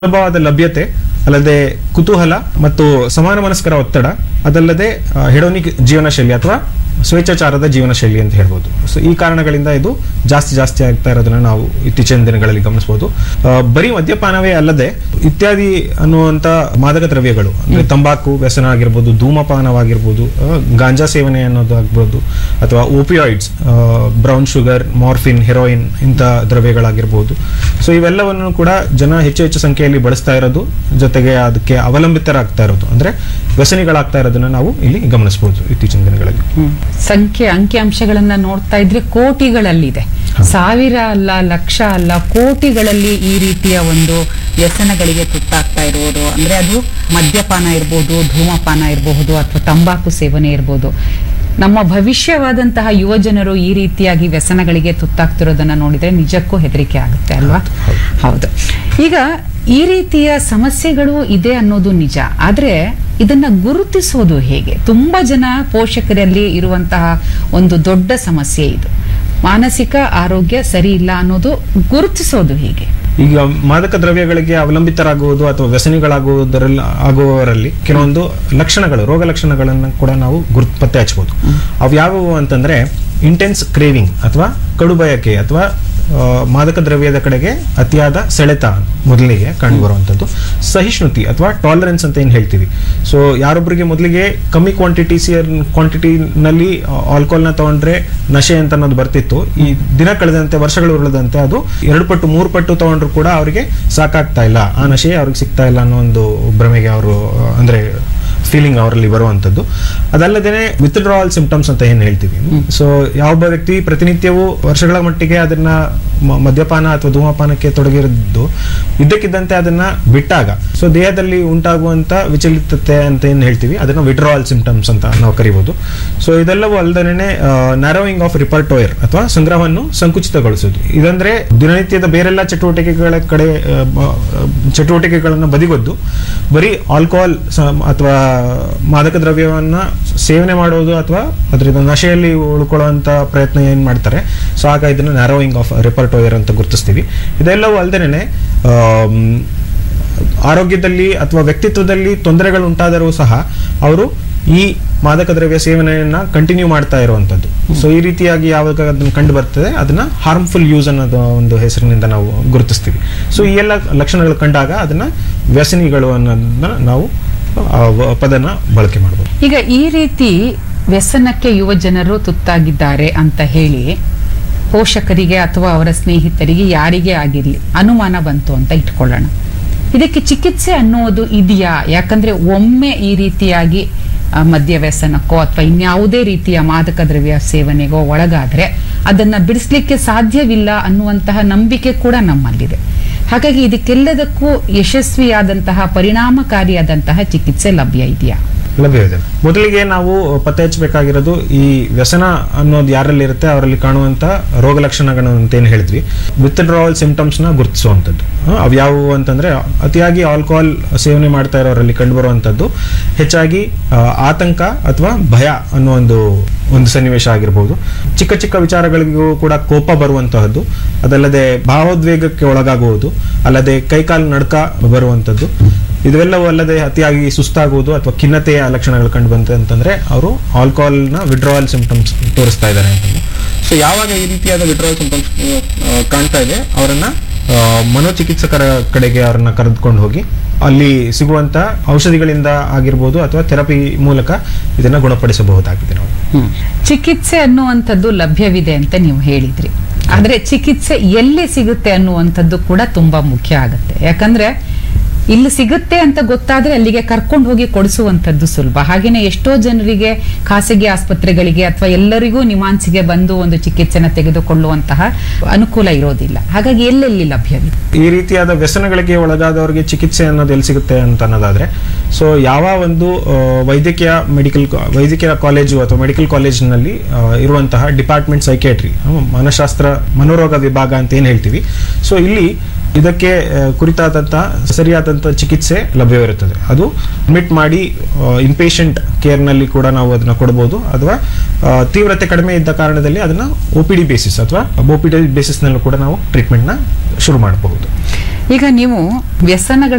ಸುಲಭವಾದ ಲಭ್ಯತೆ ಅಲ್ಲದೆ ಕುತೂಹಲ ಮತ್ತು ಸಮಾನ ಮನಸ್ಕರ ಒತ್ತಡ ಅದಲ್ಲದೆ ಹೆಡೋನಿಕ್ ಜೀವನ ಶೈಲಿ ಅಥವಾ ಸ್ವೇಚ್ಛಾಚಾರದ ಜೀವನ ಶೈಲಿ ಅಂತ ಹೇಳ್ಬೋದು ಸೊ ಈ ಕಾರಣಗಳಿಂದ ಇದು ಜಾಸ್ತಿ ಜಾಸ್ತಿ ಆಗ್ತಾ ಇರೋದನ್ನ ನಾವು ಇತ್ತೀಚಿನ ದಿನಗಳಲ್ಲಿ ಗಮನಿಸಬಹುದು ಆ, ಬರೀ ಮದ್ಯಪಾನವೇ ಅಲ್ಲದೆ ಇತ್ಯಾದಿ ಅನ್ನುವಂತ ಮಾದಕ ದ್ರವ್ಯಗಳು ಅಂದ್ರೆ ತಂಬಾಕು ವ್ಯಸನ ಆಗಿರ್ಬೋದು ಧೂಮಪಾನವಾಗಿರ್ಬೋದು ಆ, ಗಾಂಜಾ ಸೇವನೆ ಅನ್ನೋದು ಆಗ್ಬೋದು ಅಥವಾ opioids brown sugar morphine heroin ಇಂಥ ದ್ರವ್ಯಗಳಾಗಿರ್ಬೋದು ಸೊ ಇವೆಲ್ಲವನ್ನು ಕೂಡ ಜನ ಹೆಚ್ಚು ಹೆಚ್ಚು ಸಂಖ್ಯೆಯಲ್ಲಿ ಬಳಸ್ತಾ ಇರೋದು ಜೊತೆಗೆ ಅದಕ್ಕೆ ಅವಲಂಬಿತರಾಗ್ತಾ ಇರೋದು ಅಂದ್ರೆ ವ್ಯಸನಿಗಳಾಗ್ತಾ ಇರೋದನ್ನ ನಾವು ಇಲ್ಲಿ ಗಮನಿಸಬಹುದು ಇತ್ತೀಚಿನ ದಿನಗಳಲ್ಲಿ ಸಂಖ್ಯೆ ಅಂಕಿಅಂಶಗಳನ್ನ ನೋಡ್ತಾ ಇದ್ರೆ ಕೋಟಿಗಳಲ್ಲಿದೆ ಸಾವಿರ ಅಲ್ಲ ಲಕ್ಷ ಅಲ್ಲ ಕೋಟಿಗಳಲ್ಲಿ ಈ ರೀತಿಯ ಒಂದು ವ್ಯಸನಗಳಿಗೆ ತುತ್ತಾಗ್ತಾ ಇರೋದು ಅಂದ್ರೆ ಅದು ಮದ್ಯಪಾನ ಇರ್ಬೋದು ಧೂಮಪಾನ ಇರಬಹುದು ಅಥವಾ ತಂಬಾಕು ಸೇವನೆ ಇರ್ಬೋದು ನಮ್ಮ ಭವಿಷ್ಯವಾದಂತಹ ಯುವ ಜನರು ಈ ರೀತಿಯಾಗಿ ವ್ಯಸನಗಳಿಗೆ ತುತ್ತಾಗ್ತಿರೋದನ್ನ ನೋಡಿದ್ರೆ ನಿಜಕ್ಕೂ ಹೆದರಿಕೆ ಆಗುತ್ತೆ ಅಲ್ವಾ ಹೌದು ಈಗ ಈ ರೀತಿಯ ಸಮಸ್ಯೆಗಳು ಇದೆ ಅನ್ನೋದು ನಿಜ ಆದ್ರೆ ಇದನ್ನ ಗುರುತಿಸೋದು ಹೇಗೆ ತುಂಬಾ ಜನ ಪೋಷಕರಲ್ಲಿ ಇರುವಂತಹ ಒಂದು ದೊಡ್ಡ ಸಮಸ್ಯೆ ಇದು ಮಾನಸಿಕ ಆರೋಗ್ಯ ಸರಿ ಇಲ್ಲ ಅನ್ನೋದು ಗುರುತಿಸೋದು ಹೇಗೆ ಈಗ ಮಾದಕ ದ್ರವ್ಯಗಳಿಗೆ ಅವಲಂಬಿತರಾಗುವುದು ಅಥವಾ ವ್ಯಸನಿಗಳಾಗುವುದರಲ್ಲಿ ಆಗುವವರಲ್ಲಿ ಕೆಲವೊಂದು ಲಕ್ಷಣಗಳು ರೋಗ ಲಕ್ಷಣಗಳನ್ನು ಕೂಡ ನಾವು ಗುರುತ್ ಪತ್ತೆ ಹಚ್ಚಬಹುದು ಅವು ಯಾವುವು ಅಂತಂದ್ರೆ ಇಂಟೆನ್ಸ್ ಕ್ರೇವಿಂಗ್ ಅಥವಾ ಕಡು ಬಯಕೆ ಅಥವಾ ಆ, ಮಾದಕ ದ್ರವ್ಯದ ಕಡೆಗೆ ಅತಿಯಾದ ಸೆಳೆತ ಮೊದಲಿಗೆ ಕಂಡುಬರುವಂಥದ್ದು ಸಹಿಷ್ಣುತಿ ಅಥವಾ ಟಾಲರೆನ್ಸ್ ಅಂತ ಏನು ಹೇಳ್ತೀವಿ ಸೊ ಯಾರೊಬ್ಬರಿಗೆ ಮೊದಲಿಗೆ ಕಮ್ಮಿ ಕ್ವಾಂಟಿಟಿ ಕ್ವಾಂಟಿಟಿನಲ್ಲಿ ಆಲ್ಕೋಹಾಲ್ನ ತಗೊಂಡ್ರೆ ನಶೆ ಅಂತ ಅನ್ನೋದು ಬರ್ತಿತ್ತು ಈ ದಿನ ಕಳೆದಂತೆ ವರ್ಷಗಳು ಉರುಳದಂತೆ ಅದು ಎರಡು ಪಟ್ಟು ಮೂರು ಪಟ್ಟು ತಗೊಂಡ್ರು ಕೂಡ ಅವರಿಗೆ ಸಾಕಾಗ್ತಾ ಇಲ್ಲ ಆ ನಶೆ ಅವ್ರಿಗೆ ಸಿಗ್ತಾ ಇಲ್ಲ ಅನ್ನೋ ಒಂದು ಭ್ರಮೆಗೆ ಅವರು ಅಂದ್ರೆ ಫೀಲಿಂಗ್ ಅವರಲ್ಲಿ ಬರುವಂಥದ್ದು ಅದಲ್ಲದೆ ವಿತ್ಡ್ರಾವಲ್ ಸಿಂಪ್ಟಮ್ಸ್ ಅಂತ ಏನು ಹೇಳ್ತೀವಿ ಸೊ ಯಾವೊಬ್ಬ ವ್ಯಕ್ತಿ ಪ್ರತಿನಿತ್ಯವೂ ವರ್ಷಗಳ ಮಟ್ಟಿಗೆ ಅದನ್ನ ಮ- ಮದ್ಯಪಾನ ಅಥವಾ ಧೂಮಪಾನಕ್ಕೆ ತೊಡಗಿರದ್ದು ಇದ್ದಕ್ಕಿದ್ದಂತೆ ಅದನ್ನ ಬಿಟ್ಟಾಗ ಸೊ ದೇಹದಲ್ಲಿ ಉಂಟಾಗುವಂತ ವಿಚಲಿತತೆ ಅಂತ ಏನು ಹೇಳ್ತೀವಿ ಅದನ್ನ ವಿಡ್ರಾವಲ್ ಸಿಂಪ್ಟಮ್ಸ್ ಅಂತ ನಾವು ಕರಿಬಹುದು ಸೊ ಇದೆಲ್ಲವೂ ಅಲ್ಲದೇ ನ್ಯಾರೋಯಿಂಗ್ ಆಫ್ ರಿಪರ್ಟೋಯರ್ ಅಥವಾ ಸಂಗ್ರಹವನ್ನು ಸಂಕುಚಿತಗೊಳಿಸೋದು ಇದಂದ್ರೆ ದಿನನಿತ್ಯದ ಬೇರೆಲ್ಲ ಚಟುವಟಿಕೆಗಳ ಕಡೆ ಆ, ಮ- ಚಟುವಟಿಕೆಗಳನ್ನು ಬದಿಗೊದ್ದು ಬರೀ ಆಲ್ಕೋಹಾಲ್ ಅಥವಾ ಮಾದಕ ದ್ರವ್ಯವನ್ನ ಸೇವನೆ ಮಾಡೋದು ಅಥವಾ ಅದರಿಂದ ನಶೆಯಲ್ಲಿ ಉಳ್ಕೊಳ್ಳುವಂತ ಪ್ರಯತ್ನ ಏನ್ ಮಾಡ್ತಾರೆ ಸೊ ಆಗ ಇದನ್ನ ನ್ಯಾರೋಯಿಂಗ್ ಆಫ್ ರಿಪರ್ಟೋಯರ್ ಅಂತ ಗುರುತಿಸ್ತೀವಿ ಇದೆಲ್ಲವೂ ಅಲ್ಲದೇನೆ ಆರೋಗ್ಯದಲ್ಲಿ ಅಥವಾ ವ್ಯಕ್ತಿತ್ವದಲ್ಲಿ ತೊಂದರೆಗಳು ಉಂಟಾದರೂ ಸಹ ಅವರು ಈ ಮಾದಕ ದ್ರವ್ಯ ಸೇವನೆಯನ್ನ ಕಂಟಿನ್ಯೂ ಮಾಡ್ತಾ ಇರುವಂತದ್ದು ಸೊ ಈ ರೀತಿಯಾಗಿ ಯಾವಾಗ ಅದನ್ನ ಕಂಡು ಬರ್ತದೆ ಅದನ್ನ ಹಾರ್ಮ್ಫುಲ್ ಯೂಸ್ ಅನ್ನೋದು ಒಂದು ಹೆಸರಿನಿಂದ ನಾವು ಗುರುತಿಸ್ತೀವಿ ಸೊ ಈ ಎಲ್ಲ ಲಕ್ಷಣಗಳು ಕಂಡಾಗ ಅದನ್ನ ವ್ಯಸನಿಗಳು ಅನ್ನೋದನ್ನ ನಾವು ಆ ವ- ಪದನ ಬಳಕೆ ಮಾಡಬಹುದು ಈಗ ಈ ರೀತಿ ವ್ಯಸನಕ್ಕೆ ಯುವ ಜನರು ತುತ್ತಾಗಿದ್ದಾರೆ ಅಂತ ಹೇಳಿ ಪೋಷಕರಿಗೆ ಅಥವಾ ಅವರ ಸ್ನೇಹಿತರಿಗೆ ಯಾರಿಗೇ ಆಗಿರ್ಲಿ ಅನುಮಾನ ಬಂತು ಅಂತ ಇಟ್ಕೊಳ್ಳೋಣ ಇದಕ್ಕೆ ಚಿಕಿತ್ಸೆ ಅನ್ನುವುದು ಇದೆಯಾ ಯಾಕಂದ್ರೆ ಒಮ್ಮೆ ಈ ರೀತಿಯಾಗಿ ಆ, ಮದ್ಯ ವ್ಯಸನಕ್ಕೋ ಅಥವಾ ಇನ್ಯಾವುದೇ ರೀತಿಯ ಮಾದಕ ದ್ರವ್ಯ ಸೇವನೆಗೋ ಒಳಗಾದ್ರೆ ಅದನ್ನ ಬಿಡಿಸ್ಲಿಕ್ಕೆ ಸಾಧ್ಯವಿಲ್ಲ ಅನ್ನುವಂತಹ ನಂಬಿಕೆ ಕೂಡ ನಮ್ಮಲ್ಲಿದೆ ಹಾಗಾಗಿ ಇದಕ್ಕೆಲ್ಲದಕ್ಕೂ ಯಶಸ್ವಿಯಾದಂತಹ ಪರಿಣಾಮಕಾರಿಯಾದಂತಹ ಚಿಕಿತ್ಸೆ ಲಭ್ಯ ಇದೆಯಾ ಲಭ್ಯವಿದೆ ಮೊದಲಿಗೆ ನಾವು ಪತ್ತೆ ಹಚ್ಚಬೇಕಾಗಿರೋದು ಈ ವ್ಯಸನ ಅನ್ನೋದು ಯಾರಲ್ಲಿ ಇರುತ್ತೆ ಅವರಲ್ಲಿ ಕಾಣುವಂತ ರೋಗ ಲಕ್ಷಣಗಳು ಅಂತ ಏನು ಹೇಳಿದ್ವಿ ವಿತ್ಡ್ರಾವಲ್ ಸಿಂಪ್ಟಮ್ಸ್ ನ ಗುರುತಿಸುವಂಥದ್ದು ಆ, ಅವು ಯಾವುವು ಅಂತಂದ್ರೆ ಅತಿಯಾಗಿ ಆಲ್ಕೋಹಾಲ್ ಸೇವನೆ ಮಾಡ್ತಾ ಇರೋರಲ್ಲಿ ಕಂಡುಬರುವಂಥದ್ದು ಹೆಚ್ಚಾಗಿ ಆ, ಆತಂಕ ಅಥವಾ ಭಯ ಅನ್ನೋ ಒಂದು ಒಂದು ಸನ್ನಿವೇಶ ಆಗಿರ್ಬೋದು ಚಿಕ್ಕ ಚಿಕ್ಕ ವಿಚಾರಗಳಿಗೂ ಕೂಡ ಕೋಪ ಬರುವಂತಹದ್ದು ಅದಲ್ಲದೆ ಭಾವೋದ್ವೇಗಕ್ಕೆ ಒಳಗಾಗುವುದು ಅಲ್ಲದೆ ಕೈಕಾಲು ನಡ್ಕ ಬರುವಂಥದ್ದು ಇದೆಲ್ಲವೂ ಅಲ್ಲದೆ ಅತಿಯಾಗಿ ಸುಸ್ತಾಗುವುದು ಅಥವಾ ಖಿನ್ನತೆಯ ಲಕ್ಷಣಗಳು ಕಂಡು ಬಂತು ಅಂತಂದ್ರೆ ಅವರು ಆಲ್ಕೋಹಾಲ್ನ ವಿಡ್ರಾವಲ್ ಸಿಂಪ್ಟಮ್ಸ್ ತೋರಿಸ್ತಾ ಇದ್ದಾರೆ ಅಂತ ಸೊ ಯಾವಾಗ ಈ ರೀತಿಯಾದ ವಿಡ್ರಾವಲ್ ಸಿಂಪ್ಟಮ್ಸ್ ಕಾಣ್ತಾ ಇದೆ ಅವರನ್ನ ಆ, ಮನೋಚಿಕಿತ್ಸಕರ ಕಡೆಗೆ ಅವರನ್ನ ಕರೆದುಕೊಂಡು ಹೋಗಿ ಅಲ್ಲಿ ಸಿಗುವಂತ ಔಷಧಿಗಳಿಂದ ಆಗಿರ್ಬೋದು ಅಥವಾ ಥೆರಪಿ ಮೂಲಕ ಇದನ್ನ ಗುಣಪಡಿಸಬಹುದಾಗಿದೆ ನಾವು ಚಿಕಿತ್ಸೆ ಅನ್ನುವಂಥದ್ದು ಲಭ್ಯವಿದೆ ಅಂತ ನೀವು ಹೇಳಿದ್ರಿ ಆದ್ರೆ ಚಿಕಿತ್ಸೆ ಎಲ್ಲಿ ಸಿಗುತ್ತೆ ಅನ್ನುವಂಥದ್ದು ಕೂಡ ತುಂಬಾ ಮುಖ್ಯ ಆಗುತ್ತೆ ಯಾಕಂದ್ರೆ ಇಲ್ಲಿ ಸಿಗುತ್ತೆ ಅಂತ ಗೊತ್ತಾದ್ರೆ ಅಲ್ಲಿಗೆ ಕರ್ಕೊಂಡು ಹೋಗಿ ಕೊಡಿಸುವಂಥದ್ದು ಸುಲಭ ಹಾಗೇನೆ ಎಷ್ಟೋ ಜನರಿಗೆ ಖಾಸಗಿ ಆಸ್ಪತ್ರೆಗಳಿಗೆ ಅಥವಾ ಎಲ್ಲರಿಗೂ ನಿವಾನ್ಸಿಗೆ ಬಂದು ಒಂದು ಚಿಕಿತ್ಸೆನ ತೆಗೆದುಕೊಳ್ಳುವಂತಹ ಅನುಕೂಲ ಇರೋದಿಲ್ಲ ಹಾಗಾಗಿ ಎಲ್ಲೆಲ್ಲಿ ಲಭ್ಯವಿದೆ ಈ ರೀತಿಯಾದ ವ್ಯಸನಗಳಿಗೆ ಒಳಗಾದವರಿಗೆ ಚಿಕಿತ್ಸೆ ಅನ್ನೋದು ಎಲ್ಲಿ ಸಿಗುತ್ತೆ ಅಂತ ಅನ್ನೋದಾದ್ರೆ ಸೊ ಯಾವ ಒಂದು ಆ, ವೈದ್ಯಕೀಯ ಮೆಡಿಕಲ್ ವೈದ್ಯಕೀಯ ಕಾಲೇಜು ಅಥವಾ ಮೆಡಿಕಲ್ ಕಾಲೇಜಿನಲ್ಲಿ ಇರುವಂತಹ ಡಿಪಾರ್ಟ್ಮೆಂಟ್ ಸೈಕೇಟ್ರಿ ಮನಃಶಾಸ್ತ್ರ ಮನೋರೋಗ ವಿಭಾಗ ಅಂತ ಏನು ಹೇಳ್ತೀವಿ ಸೊ ಇಲ್ಲಿ ಇದಕ್ಕೆ ಆ, ಕುರಿತಾದಂತಹ ಸರಿಯಾದಂತಹ ಚಿಕಿತ್ಸೆ ಲಭ್ಯವಿರುತ್ತದೆ ಅದು ಅಡ್ಮಿಟ್ ಮಾಡಿ ಇನ್ಪೇಷಂಟ್ ಕೇರ್ನಲ್ಲಿ ಕೂಡ ನಾವು ಅದನ್ನ ಕೊಡಬಹುದು ಅಥವಾ ಆ, ತೀವ್ರತೆ ಕಡಿಮೆ ಇದ್ದ ಕಾರಣದಲ್ಲಿ ಅದನ್ನ ಒ ಪಿ ಡಿ ಬೇಸಿಸ್ ಅಥವಾ ಒ ಪಿ ಡಿ ಬೇಸಿಸ್ನಲ್ಲೂ ಕೂಡ ನಾವು ಟ್ರೀಟ್ಮೆಂಟ್ನ ಶುರು ಮಾಡಬಹುದು ಈಗ ನೀವು ವ್ಯಸನಗಳ